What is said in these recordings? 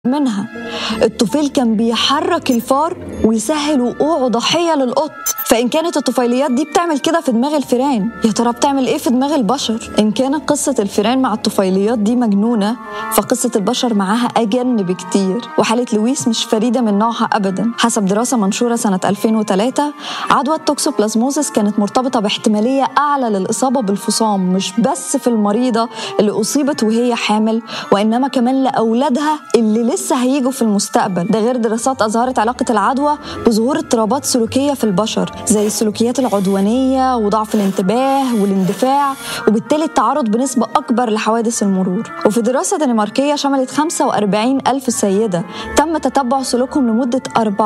منها الطفيل كان بيحرك الفار ويسهل وقوعه ضحية للقط فإن كانت الطفيليات دي بتعمل كده في دماغ الفيران يا ترى بتعمل إيه في دماغ البشر إن كانت قصة الفيران مع الطفيليات دي مجنونة فقصة البشر معاها أجن بكتير وحالة لويس مش فريدة من نوعها أبدا حسب دراسة منشورة سنة 2003 عدوى التوكسوبلازموزيس كانت مرتبطة باحتمالية أعلى للإصابة بالفصام مش بس في المريضة اللي أصيبت وهي حامل وإنما كمان لأولادها اللي لسه هيجوا في المستقبل ده غير دراسات أظهرت علاقة العدوى بظهور اضطرابات سلوكية في البشر زي السلوكيات العدوانية وضعف الانتباه والاندفاع وبالتالي التعرض بنسبة أكبر لحوادث المرور وفي دراسة دنماركية شملت 45 ألف سيدة تم تتبع سلوكهم لمدة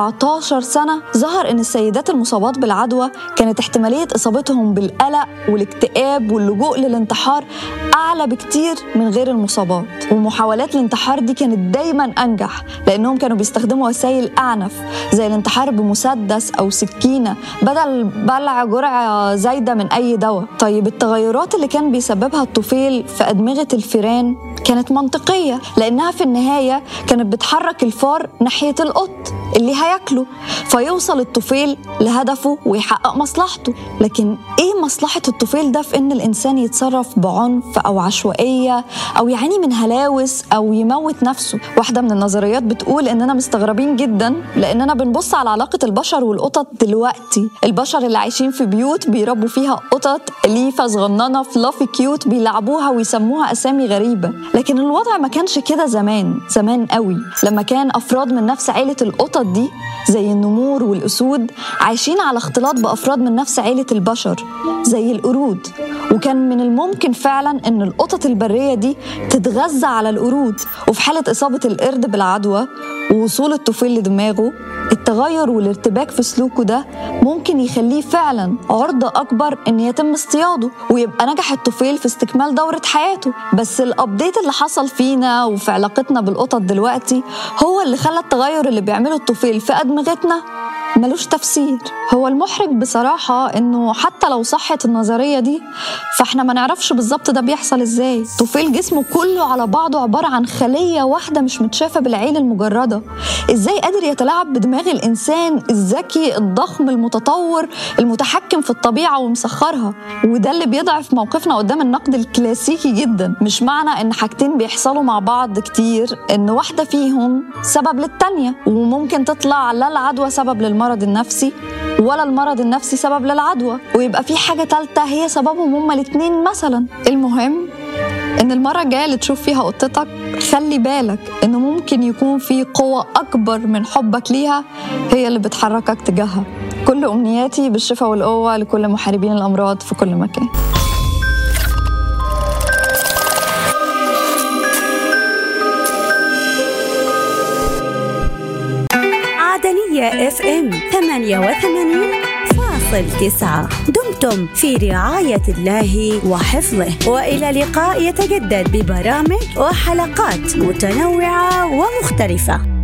14 سنة ظهر أن السيدات المصابات بالعدوى كانت احتمالية إصابتهم بالقلق والاكتئاب واللجوء للانتحار أعلى بكتير من غير المصابات ومحاولات الانتحار دي كانت دايما أنجح لأنهم كانوا بيستخدموا وسائل أعنف زي الانتحار بمسدس أو سكينة بدل بلع جرعة زايدة من أي دواء طيب التغيرات اللي كان بيسببها الطفيل في أدمغة الفيران كانت منطقية لأنها في النهاية كانت بتحرك الفار ناحية القط اللي هياكله فيوصل الطفيل لهدفه ويحقق مصلحته لكن ايه مصلحة الطفيل ده في ان الانسان يتصرف بعنف او عشوائية او يعاني من هلاوس او يموت نفسه واحدة من النظريات بتقول اننا مستغربين جدا لاننا بنبص على علاقة البشر والقطط دلوقتي البشر اللي عايشين في بيوت بيربوا فيها قطط أليفة صغننة فلافي كيوت بيلعبوها ويسموها اسامي غريبة لكن الوضع ما كانش كده زمان زمان قوي لما كان افراد من نفس عيلة القطط دي زي النمور والأسود عايشين على اختلاط بأفراد من نفس عيلة البشر زي القرود وكان من الممكن فعلا ان القطط البريه دي تتغذى على القرود وفي حاله اصابه القرد بالعدوى ووصول الطفيل لدماغه التغير والارتباك في سلوكه ده ممكن يخليه فعلا عرضة أكبر إن يتم اصطياده ويبقى نجح الطفيل في استكمال دورة حياته بس الأبديت اللي حصل فينا وفي علاقتنا بالقطط دلوقتي هو اللي خلى التغير اللي بيعمله الطفيل في أدمغتنا ملوش تفسير هو المحرج بصراحة إنه حتى لو صحت النظرية دي فإحنا ما نعرفش بالظبط ده بيحصل إزاي طفيل جسمه كله على بعضه عبارة عن خلية واحدة مش متشافة بالعين المجردة إزاي قادر يتلاعب بدماغ الإنسان الذكي الضخم المتطور المتحكم في الطبيعة ومسخرها وده اللي بيضعف موقفنا قدام النقد الكلاسيكي جدا مش معنى إن حاجتين بيحصلوا مع بعض كتير إن واحدة فيهم سبب للتانية وممكن تطلع لا العدوى سبب للمرض المرض النفسي ولا المرض النفسي سبب للعدوى ويبقى في حاجة تالتة هي سببهم هما الاتنين مثلا المهم ان المرة الجاية اللي تشوف فيها قطتك خلي بالك انه ممكن يكون في قوة اكبر من حبك ليها هي اللي بتحركك تجاهها كل امنياتي بالشفاء والقوة لكل محاربين الامراض في كل مكان عدنية اف ام 88 فاصل تسعة دمتم في رعاية الله وحفظه وإلى لقاء يتجدد ببرامج وحلقات متنوعة ومختلفة